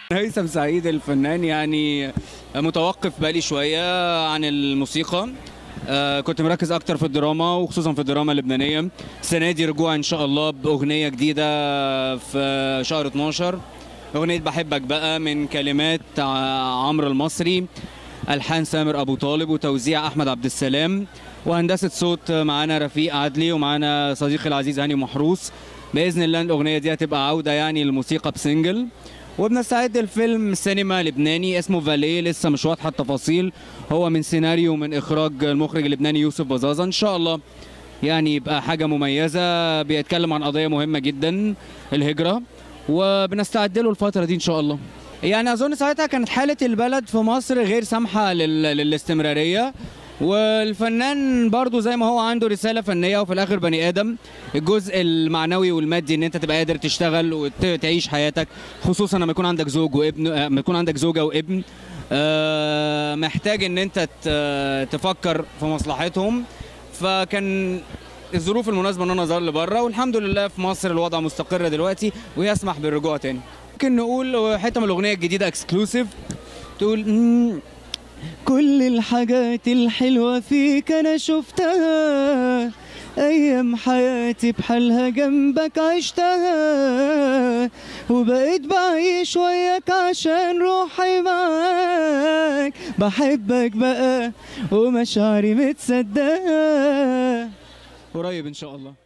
هيثم سعيد الفنان يعني متوقف بقالي شويه عن الموسيقى آه، كنت مركز اكتر في الدراما وخصوصا في الدراما اللبنانيه السنه دي رجوع ان شاء الله باغنيه جديده في شهر 12 اغنيه بحبك بقى من كلمات ع- عمرو المصري الحان سامر ابو طالب وتوزيع احمد عبد السلام وهندسه صوت معانا رفيق عدلي ومعانا صديقي العزيز هاني محروس باذن الله الاغنيه دي هتبقى عوده يعني للموسيقى بسنجل وبنستعد لفيلم سينما لبناني اسمه فاليه لسه مش واضحه التفاصيل هو من سيناريو من اخراج المخرج اللبناني يوسف بزازه ان شاء الله يعني يبقى حاجه مميزه بيتكلم عن قضيه مهمه جدا الهجره وبنستعد له الفتره دي ان شاء الله يعني اظن ساعتها كانت حاله البلد في مصر غير سامحه لل... للاستمراريه والفنان برضو زي ما هو عنده رساله فنيه وفي الاخر بني ادم الجزء المعنوي والمادي ان انت تبقى قادر تشتغل وتعيش حياتك خصوصا لما يكون عندك زوج وابن آه، لما يكون عندك زوجه وابن آه، محتاج ان انت ت- تفكر في مصلحتهم فكان الظروف المناسبه ان انا اظهر لبره والحمد لله في مصر الوضع مستقر دلوقتي ويسمح بالرجوع تاني ممكن نقول حته من الاغنيه الجديده اكسكلوسيف تقول "مم، كل الحاجات الحلوة فيك أنا شفتها أيام حياتي بحالها جنبك عشتها وبقيت بعيش وياك عشان روحي معاك بحبك بقى ومشاعري متصدقة قريب إن شاء الله